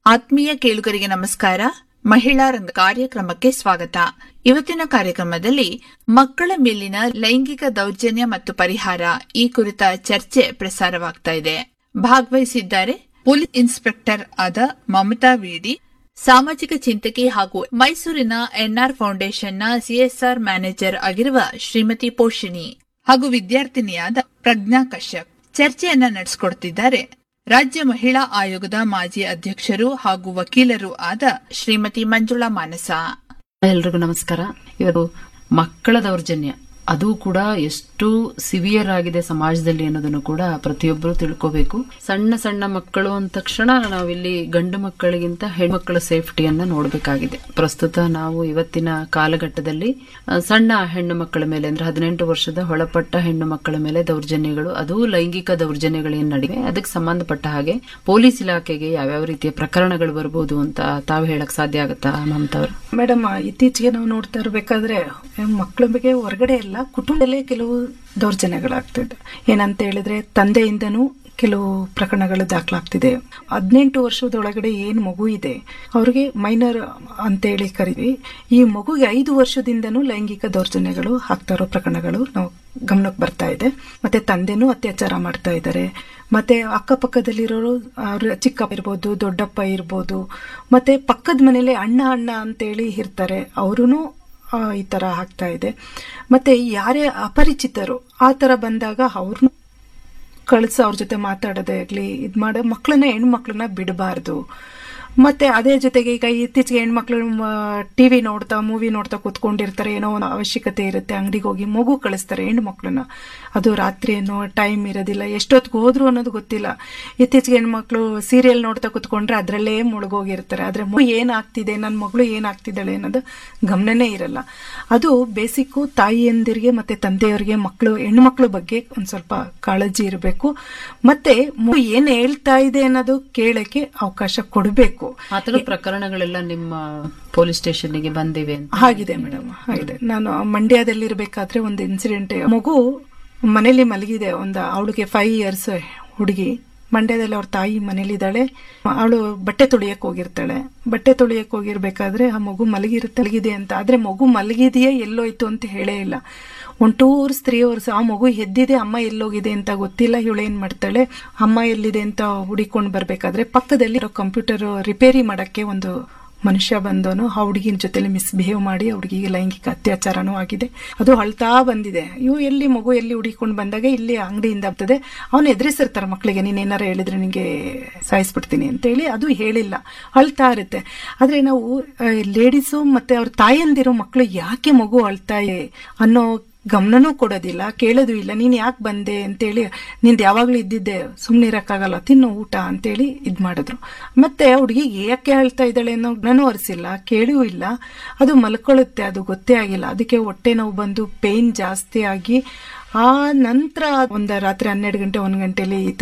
ಆತ್ಮೀಯ ಕೇಳುಗರಿಗೆ ನಮಸ್ಕಾರ ಮಹಿಳಾ ರಂಗ ಕಾರ್ಯಕ್ರಮಕ್ಕೆ ಸ್ವಾಗತ ಇವತ್ತಿನ ಕಾರ್ಯಕ್ರಮದಲ್ಲಿ ಮಕ್ಕಳ ಮೇಲಿನ ಲೈಂಗಿಕ ದೌರ್ಜನ್ಯ ಮತ್ತು ಪರಿಹಾರ ಈ ಕುರಿತ ಚರ್ಚೆ ಪ್ರಸಾರವಾಗ್ತಾ ಇದೆ ಭಾಗವಹಿಸಿದ್ದಾರೆ ಪೊಲೀಸ್ ಇನ್ಸ್ಪೆಕ್ಟರ್ ಆದ ಮಮತಾ ವಿಡಿ ಸಾಮಾಜಿಕ ಚಿಂತಕಿ ಹಾಗೂ ಮೈಸೂರಿನ ಎನ್ಆರ್ ಫೌಂಡೇಶನ್ನ ಸಿಎಸ್ಆರ್ ಮ್ಯಾನೇಜರ್ ಆಗಿರುವ ಶ್ರೀಮತಿ ಪೋಷಿಣಿ ಹಾಗೂ ವಿದ್ಯಾರ್ಥಿನಿಯಾದ ಪ್ರಜ್ಞಾ ಕಶ್ಯಪ್ ಚರ್ಚೆಯನ್ನ ನಡೆಸಿಕೊಡ್ತಿದ್ದಾರೆ ರಾಜ್ಯ ಮಹಿಳಾ ಆಯೋಗದ ಮಾಜಿ ಅಧ್ಯಕ್ಷರು ಹಾಗೂ ವಕೀಲರು ಆದ ಶ್ರೀಮತಿ ಮಂಜುಳಾ ಮಾನಸ ಎಲ್ರಿಗೂ ನಮಸ್ಕಾರ ಇವತ್ತು ಮಕ್ಕಳ ದೌರ್ಜನ್ಯ ಅದು ಕೂಡ ಎಷ್ಟು ಸಿವಿಯರ್ ಆಗಿದೆ ಸಮಾಜದಲ್ಲಿ ಅನ್ನೋದನ್ನು ಕೂಡ ಪ್ರತಿಯೊಬ್ಬರು ತಿಳ್ಕೋಬೇಕು ಸಣ್ಣ ಸಣ್ಣ ಮಕ್ಕಳು ಅಂದ ತಕ್ಷಣ ನಾವಿಲ್ಲಿ ಗಂಡು ಮಕ್ಕಳಿಗಿಂತ ಹೆಣ್ಮಕ್ಕಳ ಸೇಫ್ಟಿಯನ್ನ ನೋಡಬೇಕಾಗಿದೆ ಪ್ರಸ್ತುತ ನಾವು ಇವತ್ತಿನ ಕಾಲಘಟ್ಟದಲ್ಲಿ ಆ, ಸಣ್ಣ ಹೆಣ್ಣು ಮಕ್ಕಳ ಮೇಲೆ ಅಂದ್ರೆ ಹದಿನೆಂಟು ವರ್ಷದ ಒಳಪಟ್ಟ ಹೆಣ್ಣು ಮಕ್ಕಳ ಮೇಲೆ ದೌರ್ಜನ್ಯಗಳು ಅದು ಲೈಂಗಿಕ ದೌರ್ಜನ್ಯಗಳೇನು ನಡಿವೆ ಅದಕ್ಕೆ ಸಂಬಂಧಪಟ್ಟ ಹಾಗೆ ಪೊಲೀಸ್ ಇಲಾಖೆಗೆ ಯಾವ್ಯಾವ ರೀತಿಯ ಪ್ರಕರಣಗಳು ಬರ್ಬೋದು ಅಂತ ತಾವು ಹೇಳಕ್ ಸಾಧ್ಯ ಆಗುತ್ತಾ ಮಮತಾ ಅವರು ಮೇಡಮ್ ಇತ್ತೀಚೆಗೆ ನಾವು ನೋಡ್ತಾ ಇರಬೇಕಾದ್ರೆ ಮಕ್ಕಳ ಬಗ್ಗೆ ಹೊರಗಡೆ ಎಲ್ಲ ಕುಟುಂಬದಲ್ಲೇ ಕೆಲವು ದೌರ್ಜನ್ಯಗಳಾಗ್ತಿದೆ ಏನಂತ ಹೇಳಿದ್ರೆ ತಂದೆಯಿಂದನೂ ಕೆಲವು ಪ್ರಕರಣಗಳು ದಾಖಲಾಗ್ತಿದೆ ಹದಿನೆಂಟು ವರ್ಷದೊಳಗಡೆ ಏನ್ ಮಗು ಇದೆ ಅವ್ರಿಗೆ ಮೈನರ್ ಅಂತೇಳಿ ಕರೀವಿ ಈ ಮಗುಗೆ ಐದು ವರ್ಷದಿಂದನೂ ಲೈಂಗಿಕ ದೌರ್ಜನ್ಯಗಳು ಆಗ್ತಾ ಇರೋ ಪ್ರಕರಣಗಳು ನಾವು ಗಮನಕ್ಕೆ ಬರ್ತಾ ಇದೆ ಮತ್ತೆ ತಂದೆನೂ ಅತ್ಯಾಚಾರ ಮಾಡ್ತಾ ಇದ್ದಾರೆ ಮತ್ತೆ ಅಕ್ಕಪಕ್ಕದಲ್ಲಿರೋರು ಅವ್ರ ಚಿಕ್ಕಪ್ಪ ಇರ್ಬೋದು ದೊಡ್ಡಪ್ಪ ಇರ್ಬೋದು ಮತ್ತೆ ಪಕ್ಕದ ಮನೇಲಿ ಅಣ್ಣ ಅಣ್ಣ ಅಂತೇಳಿ ಇರ್ತಾರೆ ಅವರು ಈ ತರ ಆಗ್ತಾ ಇದೆ ಮತ್ತೆ ಯಾರೇ ಅಪರಿಚಿತರು ಆ ತರ ಬಂದಾಗ ಅವ್ರನ್ನ ಕಳಿಸ ಅವ್ರ ಜೊತೆ ಮಾತಾಡೋದೇ ಆಗ್ಲಿ ಇದ್ ಮಾಡೋ ಮಕ್ಕಳನ್ನ ಹೆಣ್ಮಕ್ಳನ್ನ ಬಿಡಬಾರ್ದು ಮತ್ತೆ ಅದೇ ಜೊತೆಗೆ ಈಗ ಇತ್ತೀಚೆಗೆ ಹೆಣ್ಮಕ್ಳು ಟಿವಿ ನೋಡ್ತಾ ಮೂವಿ ನೋಡ್ತಾ ಕೂತ್ಕೊಂಡಿರ್ತಾರೆ ಏನೋ ಒಂದು ಅವಶ್ಯಕತೆ ಇರುತ್ತೆ ಅಂಗಡಿಗೆ ಹೋಗಿ ಮಗು ಕಳಿಸ್ತಾರೆ ಹೆಣ್ಮಕ್ಳನ್ನ ಅದು ರಾತ್ರಿ ಏನೋ ಟೈಮ್ ಇರೋದಿಲ್ಲ ಎಷ್ಟೊತ್ತಿಗೆ ಹೋದ್ರು ಅನ್ನೋದು ಗೊತ್ತಿಲ್ಲ ಇತ್ತೀಚೆಗೆ ಹೆಣ್ಮಕ್ಳು ಸೀರಿಯಲ್ ನೋಡ್ತಾ ಕೂತ್ಕೊಂಡ್ರೆ ಅದರಲ್ಲೇ ಮುಳುಗೋಗಿರ್ತಾರೆ ಆದ್ರೆ ಮಗು ಏನಾಗ್ತಿದೆ ನನ್ನ ಮಗಳು ಏನಾಗ್ತಿದ್ದಾಳೆ ಅನ್ನೋದು ಗಮನನೇ ಇರಲ್ಲ ಅದು ಬೇಸಿಕ್ಕು ತಾಯಿಯಂದಿರಿಗೆ ಮತ್ತೆ ತಂದೆಯವರಿಗೆ ಮಕ್ಕಳು ಹೆಣ್ಮಕ್ಳ ಬಗ್ಗೆ ಒಂದ್ ಸ್ವಲ್ಪ ಕಾಳಜಿ ಇರಬೇಕು ಮತ್ತೆ ಮಗು ಏನ್ ಹೇಳ್ತಾ ಇದೆ ಅನ್ನೋದು ಕೇಳಕ್ಕೆ ಅವಕಾಶ ಕೊಡಬೇಕು ಆತರ ಪ್ರಕರಣಗಳೆಲ್ಲ ನಿಮ್ಮ ಪೊಲೀಸ್ ಸ್ಟೇಷನ್ಗೆ ಬಂದಿವೆ ಅಂತ ಆಗಿದೆ ಮೇಡಮ್ ಆಗಿದೆ ನಾನು ಮಂಡ್ಯದಲ್ಲಿ ಇರ್ಬೇಕಾದ್ರೆ ಒಂದು ಇನ್ಸಿಡೆಂಟ್ ಮಗು ಮನೇಲಿ ಮಲಗಿದೆ ಒಂದು ಅವಳಿಗೆ ಫೈವ್ ಇಯರ್ಸ್ ಹುಡುಗಿ ಮಂಡ್ಯದಲ್ಲಿ ಅವ್ರ ತಾಯಿ ಮನೇಲಿದ್ದಾಳೆ ಅವಳು ಬಟ್ಟೆ ತೊಳಿಯಕ್ ಹೋಗಿರ್ತಾಳೆ ಬಟ್ಟೆ ತೊಳಿಯಕ್ ಹೋಗಿರ್ಬೇಕಾದ್ರೆ ಆ ಮಗು ಮಲಗಿರುತ್ತೆ ಮಲಗಿದೆ ಅಂತ ಆದ್ರೆ ಮಗು ಮಲಗಿದೆಯೇ ಎಲ್ಲೋಯ್ತು ಅಂತ ಹೇಳೇ ಇಲ್ಲ ಒಂದ್ ಟೂ ಅವರ್ಸ್ ತ್ರೀ ಅವರ್ಸ್ ಆ ಮಗು ಎದ್ದಿದೆ ಅಮ್ಮ ಎಲ್ಲೋಗಿದೆ ಅಂತ ಗೊತ್ತಿಲ್ಲ ಇವಳು ಏನ್ ಮಾಡ್ತಾಳೆ ಅಮ್ಮ ಎಲ್ಲಿದೆ ಅಂತ ಹುಡಿಕೊಂಡ್ ಬರ್ಬೇಕಾದ್ರೆ ಪಕ್ಕದಲ್ಲಿ ಕಂಪ್ಯೂಟರ್ ರಿಪೇರಿ ಮಾಡಕ್ಕೆ ಒಂದು ಮನುಷ್ಯ ಬಂದವನು ಆ ಹುಡುಗಿನ ಜೊತೆಲಿ ಮಿಸ್ಬಿಹೇವ್ ಮಾಡಿ ಆ ಹುಡುಗಿಗೆ ಲೈಂಗಿಕ ಅತ್ಯಾಚಾರನೂ ಆಗಿದೆ ಅದು ಅಳ್ತಾ ಬಂದಿದೆ ಇವು ಎಲ್ಲಿ ಮಗು ಎಲ್ಲಿ ಹುಡಿಕೊಂಡು ಬಂದಾಗ ಇಲ್ಲಿ ಅಂಗಡಿಯಿಂದ ಆಗ್ತದೆ ಅವನು ಎದುರಿಸಿರ್ತಾರೆ ಮಕ್ಕಳಿಗೆ ನೀನ್ ಏನಾರ ಹೇಳಿದ್ರೆ ನಿಂಗೆ ಸಾಯಿಸ್ಬಿಡ್ತೀನಿ ಅಂತ ಹೇಳಿ ಅದು ಹೇಳಿಲ್ಲ ಅಳ್ತಾ ಇರುತ್ತೆ ಆದ್ರೆ ನಾವು ಲೇಡೀಸು ಮತ್ತೆ ಅವ್ರ ತಾಯಂದಿರೋ ಮಕ್ಕಳು ಯಾಕೆ ಮಗು ಅಳ್ತಾ ಇದೆ ಅನ್ನೋ ಗಮನನೂ ಕೊಡೋದಿಲ್ಲ ಕೇಳೋದು ಇಲ್ಲ ನೀನ್ ಯಾಕೆ ಬಂದೆ ಅಂತೇಳಿ ನಿಂದ ಯಾವಾಗ್ಲೂ ಇದ್ದಿದ್ದೆ ಸುಮ್ನೆ ಇರಕ್ಕಾಗಲ್ಲ ತಿನ್ನು ಊಟ ಅಂತೇಳಿ ಇದ್ ಮಾಡಿದ್ರು ಮತ್ತೆ ಹುಡುಗಿ ಯಾಕೆ ಹೇಳ್ತಾ ಇದ್ದಾಳೆ ಅನ್ನೋ ಜ್ಞಾನೂ ಒರೆಸಿಲ್ಲ ಕೇಳೂ ಇಲ್ಲ ಅದು ಮಲ್ಕೊಳ್ಳುತ್ತೆ ಅದು ಗೊತ್ತೇ ಆಗಿಲ್ಲ ಅದಕ್ಕೆ ಹೊಟ್ಟೆ ನೋವು ಬಂದು ಪೇನ್ ಜಾಸ್ತಿ ಆಗಿ ಆ ನಂತರ ಒಂದ ರಾತ್ರಿ ಹನ್ನೆರಡು ಗಂಟೆ ಒಂದ್ ಗಂಟೆಲಿ ಈ